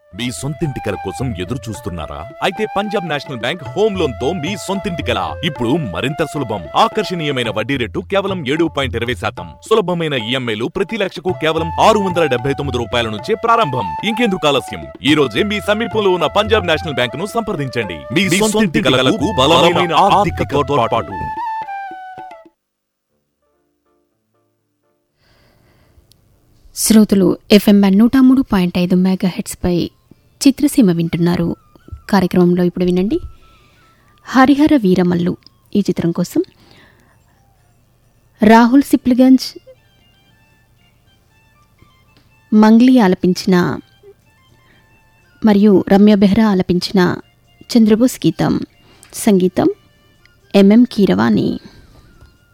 మీ సొంతింటి కల కోసం ఎదురు చూస్తున్నారా అయితే Punjab national bank home loan తో మీ సొంతింటి కల ఇప్పుడు మరింత సులభం ఆకర్షణీయమైన వడ్డీ రేటు కేవలం ఏడు పాయింట్ ఇరవై శాతం సులభమైన ఈఎంఐలు ప్రతి లక్షకు కేవలం ఆరు వందల డెబ్బై తొమ్మిది రూపాయల నుంచే ప్రారంభం ఇంకెందుకు ఆలస్యం ఈ రోజే మీ సమీపంలో ఉన్న పంజాబ్ నేషనల్ బ్యాంక్ ను సంప్రదించండి మీ సొంతింటి కలలకు బలమైన ఆర్థిక తోడ్పాటు శ్రోతలు ఎఫ్ఎం నూట మూడు పాయింట్ ఐదు మెగా హెడ్స్పై చిత్రసీమ వింటున్నారు కార్యక్రమంలో ఇప్పుడు వినండి హరిహర వీరమల్లు ఈ చిత్రం కోసం రాహుల్ సిప్లిగంజ్ మంగ్లీ ఆలపించిన మరియు రమ్య బెహ్రా ఆలపించిన చంద్రబోస్ గీతం సంగీతం ఎంఎం కీరవాణి